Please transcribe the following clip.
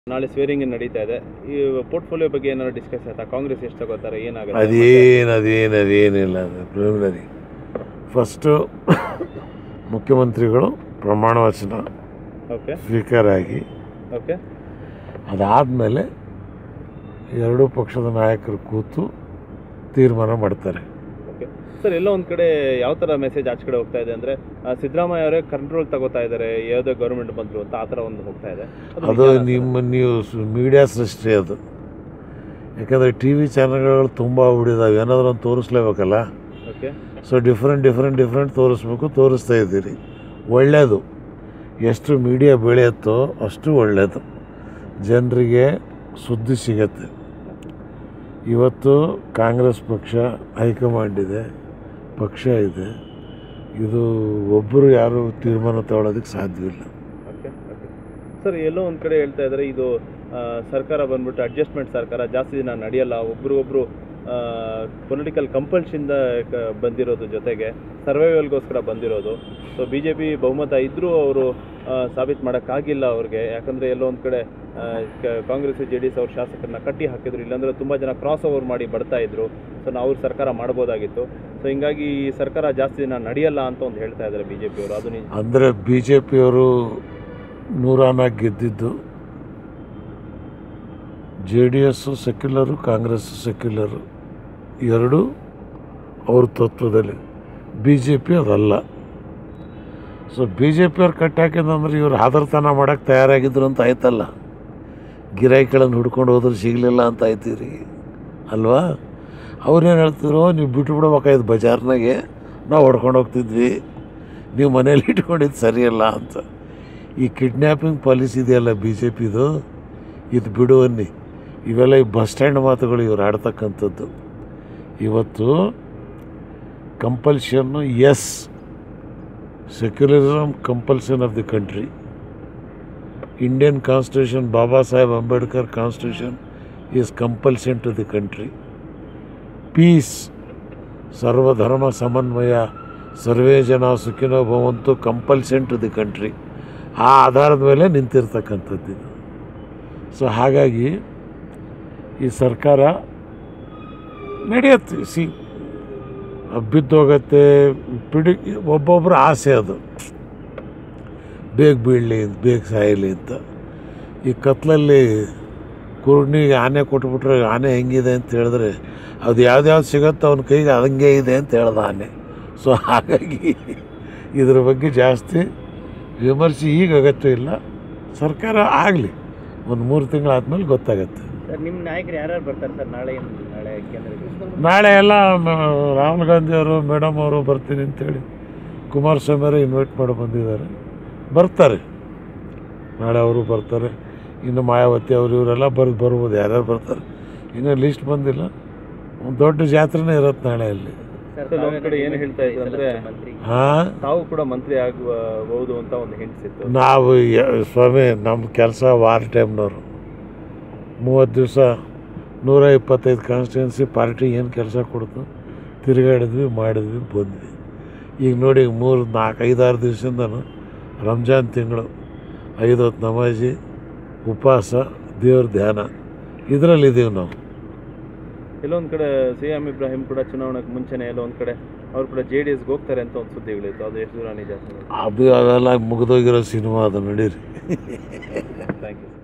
ನಾಳೆ ಸ್ವೇರಿಂಗ್ ನಡೀತಾ ಇದೆ ಈ ಪೋರ್ಟ್ಫೋಲಿಯೋ ಬಗ್ಗೆ ಏನಾದ್ರು ಡಿಸ್ಕಸ್ ಆಯ್ತಾ ಕಾಂಗ್ರೆಸ್ ಎಷ್ಟು ತಗೋತಾರೆ ಏನಾಗುತ್ತೆ ಅದೇನು ಅದೇನು ಅದೇನಿಲ್ಲ ಅದು ಪ್ರಿಲಿಮಿನರಿ ಫಸ್ಟು ಮುಖ್ಯಮಂತ್ರಿಗಳು ಪ್ರಮಾಣ ವಚನ ಓಕೆ ಸ್ವೀಕಾರ ಆಗಿ ಓಕೆ ಅದಾದಮೇಲೆ ಎರಡೂ ಪಕ್ಷದ ನಾಯಕರು ಕೂತು ತೀರ್ಮಾನ ಮಾಡ್ತಾರೆ ಓಕೆ ಸರ್ ಎಲ್ಲೋ ಒಂದು ಕಡೆ ಯಾವ ಥರ ಮೆಸೇಜ್ ಆಚೆ ಕಡೆ ಹೋಗ್ತಾ ಇದೆ ಅಂದರೆ ಸಿದ್ದರಾಮಯ್ಯ ಅವರೇ ಕಂಟ್ರೋಲ್ ತಗೋತಾ ಇದ್ದಾರೆ ಯಾವುದೇ ಗೌರ್ಮೆಂಟ್ ಬಂದರು ಅಂತ ಆ ಥರ ಒಂದು ಹೋಗ್ತಾ ಇದೆ ಅದು ನಿಮ್ಮ ನೀವು ಮೀಡಿಯಾ ಸೃಷ್ಟಿ ಅದು ಯಾಕಂದರೆ ಟಿ ವಿ ಚಾನಲ್ಗಳು ತುಂಬ ಉಳಿದಾವೆ ಏನಾದರೂ ಒಂದು ತೋರಿಸ್ಲೇಬೇಕಲ್ಲ okay so different different different ತೋರಿಸ್ಬೇಕು ತೋರಿಸ್ತಾ ಇದ್ದೀರಿ ಒಳ್ಳೆಯದು ಎಷ್ಟು ಮೀಡಿಯಾ ಬೆಳೆಯುತ್ತೋ ಅಷ್ಟು ಒಳ್ಳೆಯದು ಜನರಿಗೆ ಸುದ್ದಿ ಸಿಗತ್ತೆ ಇವತ್ತು ಕಾಂಗ್ರೆಸ್ ಪಕ್ಷ ಹೈಕಮಾಂಡ್ ಇದೆ ಪಕ್ಷ ಇದೆ ಇದು ಒಬ್ಬರು ಯಾರು ತೀರ್ಮಾನ ತಗೊಳ್ಳೋದಕ್ಕೆ ಸಾಧ್ಯವಿಲ್ಲ ಓಕೆ ಓಕೆ ಸರ್ ಎಲ್ಲೋ ಒಂದು ಕಡೆ ಹೇಳ್ತಾ ಇದ್ದಾರೆ ಇದು ಆ, ಸರ್ಕಾರ ಬಂದ್ಬಿಟ್ಟು ಅಡ್ಜಸ್ಟ್ಮೆಂಟ್ ಸರ್ಕಾರ ಜಾಸ್ತಿ ದಿನ ನಡೆಯಲ್ಲ ಒಬ್ರಿಗೊಬ್ರು ಪೊಲಿಟಿಕಲ್ ಕಂಪಲ್ಷಿಂದ ಬಂದಿರೋದು ಜೊತೆಗೆ ಸರ್ವೈವಲ್ಗೋಸ್ಕರ ಬಂದಿರೋದು ಸೊ ಬಿ ಜೆ ಪಿ ಬಹುಮತ ಇದ್ದರೂ ಅವರು ಸಾಬೀತು ಮಾಡೋಕ್ಕಾಗಿಲ್ಲ ಅವ್ರಿಗೆ ಯಾಕಂದರೆ ಎಲ್ಲೋ ಒಂದು ಕಡೆ ಆ, ಕ- ಕಾಂಗ್ರೆಸ್ ಜೆ ಡಿ ಎಸ್ ಅವ್ರ ಶಾಸಕರನ್ನ ಕಟ್ಟಿ ಹಾಕಿದ್ರು ಇಲ್ಲಾಂದರೆ ತುಂಬ ಜನ ಕ್ರಾಸ್ ಓವರ್ ಮಾಡಿ ಬರ್ತಾ ಇದ್ರು ಸೊ ನಾವು ಅವ್ರ ಸರ್ಕಾರ ಮಾಡ್ಬೋದಾಗಿತ್ತು ಸೊ ಹಿಂಗಾಗಿ ಈ ಸರ್ಕಾರ ಜಾಸ್ತಿ ದಿನ ನಡೆಯಲ್ಲ ಅಂತ ಒಂದು ಹೇಳ್ತಾ ಇದ್ದಾರೆ ಬಿ ಜೆ ಪಿಯವರು ಅದು ನಿಜ ಅಂದರೆ ಬಿ ಜೆ ಪಿಯವರು ನೂರಾನ ಗೆದ್ದಿದ್ದು J D S secular Congress secular ಎರಡೂ ಅವ್ರ ತತ್ವದಲ್ಲಿ ಬಿ ಜೆ ಪಿ ಅದಲ್ಲ ಸೊ ಬಿ ಜೆ ಪಿಯವ್ರು ಕಟ್ಟಾಕಿದಂದ್ರೆ ಇವ್ರು ಹಾದರ್ತನ ಮಾಡೋಕ್ಕೆ ತಯಾರಾಗಿದ್ರು ಅಂತ ಆಯ್ತಲ್ಲ ಗಿರಾಕಿಗಳನ್ನು ಹುಡ್ಕೊಂಡು ಹೋದ್ರೆ ಸಿಗಲಿಲ್ಲ ಅಂತ ಆಯ್ತೀರಿ ಅಲ್ವಾ ಅವ್ರೇನು ಹೇಳ್ತಿದ್ರು ನೀವು ಬಿಟ್ಟು ಬಿಡ್ಬೇಕಾಯ್ತು ಬಜಾರ್ನಾಗೆ ನಾವು ಹೊಡ್ಕೊಂಡು ಹೋಗ್ತಿದ್ವಿ ನೀವು ಮನೇಲಿ ಇಟ್ಕೊಂಡಿದ್ದು ಸರಿಯಲ್ಲ ಅಂತ ಈ ಕಿಡ್ನ್ಯಾಪಿಂಗ್ ಪಾಲಿಸಿ ಇದೆಯಲ್ಲ ಬಿ ಜೆ ಪಿದು ಇದು ಬಿಡುವನ್ನಿ ಇವೆಲ್ಲ ಈ ಬಸ್ ಸ್ಟ್ಯಾಂಡ್ ಮಾತುಗಳು ಇವ್ರು ಆಡ್ತಕ್ಕಂಥದ್ದು ಇವತ್ತು compulsion yes secularism compulsion of the country Indian constitution Baba Saheb Ambedkar constitution is compulsion to the country peace ಸರ್ವಧರ್ಮ ಸಮನ್ವಯ ಸರ್ವೇ ಜನ ಸುಖಿನೋ ಭವಂತು ಕಂಪಲ್ಷನ್ ಟು ದಿ ಕಂಟ್ರಿ ಆ ಆಧಾರದ ಮೇಲೆ ನಿಂತಿರ್ತಕ್ಕಂಥದ್ದು ಇದು ಸೊ ಹಾಗಾಗಿ ಈ ಸರ್ಕಾರ ನಡೆಯುತ್ತೆ ಸಿ ಬಿದ್ದೋಗತ್ತೆ ಪಿಡಿ ಒಬ್ಬೊಬ್ಬರ ಆಸೆ ಅದು ಬೇಗ ಬೀಳಲಿ ಬೇಗ ಸಾಯಲಿ ಅಂತ ಈ ಕತ್ಲಲ್ಲಿ ಕುರುಣಿಗೆ ಆನೆ ಕೊಟ್ಬಿಟ್ರೆ ಆನೆ ಹೆಂಗಿದೆ ಅಂತ ಹೇಳಿದ್ರೆ ಅದು ಯಾವ್ದ್ಯಾವ್ದು ಸಿಗುತ್ತೋ ಅವನ ಕೈಗೆ ಹಂಗೆ ಇದೆ ಅಂತ ಹೇಳ್ದ ಆನೆ ಸೊ ಹಾಗಾಗಿ ಇದ್ರ ಬಗ್ಗೆ ಜಾಸ್ತಿ ವಿಮರ್ಶೆ ಈಗ ಅಗತ್ಯ ಇಲ್ಲ ಸರ್ಕಾರ ಆಗಲಿ ಒಂದು ಮೂರು ತಿಂಗಳಾದ್ಮೇಲೆ ಗೊತ್ತಾಗತ್ತೆ ಸರ್ ನಿಮ್ಮ ನಾಯಕರು ಯಾರ್ಯಾರು ಬರ್ತಾರೆ ಸರ್ ನಾಳೆ ನಾಳೆ ಕೇಂದ್ರಕ್ಕೆ ನಾಳೆ ಎಲ್ಲ ಮ- ರಾಹುಲ್ ಗಾಂಧಿ ಅವರು ಮೇಡಮ್ ಅವರು ಬರ್ತೀನಿ ಅಂತೇಳಿ ಕುಮಾರಸ್ವಾಮಿ ಅವರು ಇನ್ವೈಟ್ ಮಾಡಿ ಬಂದಿದ್ದಾರೆ ಬರ್ತಾರೆ ನಾಳೆ ಅವರು ಬರ್ತಾರೆ ಇನ್ನು ಮಾಯಾವತಿ ಅವರು ಇವರೆಲ್ಲ ಬರ್ ಬರ್ಬೋದು ಯಾರ್ಯಾರು ಬರ್ತಾರೆ ಇನ್ನೂ ಲಿಸ್ಟ್ ಬಂದಿಲ್ಲ ಒಂದು ದೊಡ್ಡ ಜಾತ್ರೆನೇ ಇರುತ್ತೆ ನಾಳೆ ಅಲ್ಲಿ ಸರ್ ಒಂದ್ ಕಡೆ ಏನು ಹೇಳ್ತಾ ಇದ್ರು ಅಂದ್ರೆ ಹಾಂ ತಾವು ಕೂಡ ಮಂತ್ರಿ ಆಗಬಹುದು ಅಂತ ಒಂದು ಹಿಂಟ್ಸ್ ಇತ್ತು ನಾವು ಯ- ಸ್ವಾಮಿ ನಮ್ಮ ಕೆಲಸ ವಾರ್ ಟೈಮ್ನವರು ಮೂವತ್ತು ದಿವಸ ನೂರ ಇಪ್ಪತ್ತೈದು ಕಾನ್ಸ್ಟಿಟ್ಯೂನ್ಸಿ ಪಾರ್ಟಿ ಏನು ಕೆಲಸ ಕೊಡ್ತು ತಿರುಗಾಡಿದ್ವಿ ಮಾಡಿದ್ವಿ ಬಂದ್ವಿ ಈಗ ನೋಡಿ ಮೂರು ನಾಲ್ಕು ಐದಾರು ದಿವಸದಿಂದನು ರಂಜಾನ್ ತಿಂಗಳು ಐದು ಹೊತ್ತು ನಮಾಜಿ ಉಪವಾಸ ದೇವ್ರ ಧ್ಯಾನ ಇದರಲ್ಲಿದ್ದೀವಿ ನಾವು ಎಲ್ಲೊಂದ್ ಕಡೆ ಸಿ ಎಂ ಇಬ್ರಾಹಿಂ ಕೂಡ ಚುನಾವಣೆಗೆ ಮುಂಚೆನೆ ಎಲ್ಲೋ ಒಂದ್ ಕಡೆ ಅವ್ರು ಕೂಡ ಜೆ ಡಿ ಎಸ್ಗೆ ಹೋಗ್ತಾರೆ ಅಂತ ಒಂದು ಸುದ್ದಿಗಳಿತ್ತು ಅದು ಎಷ್ಟು ದೂರ ನಿಜ ಅದು ಅವೆಲ್ಲ ಮುಗಿದೋಗಿರೋ ಸಿನಿಮಾ ಅದು ನಡೀರಿ ಥ್ಯಾಂಕ್ ಯು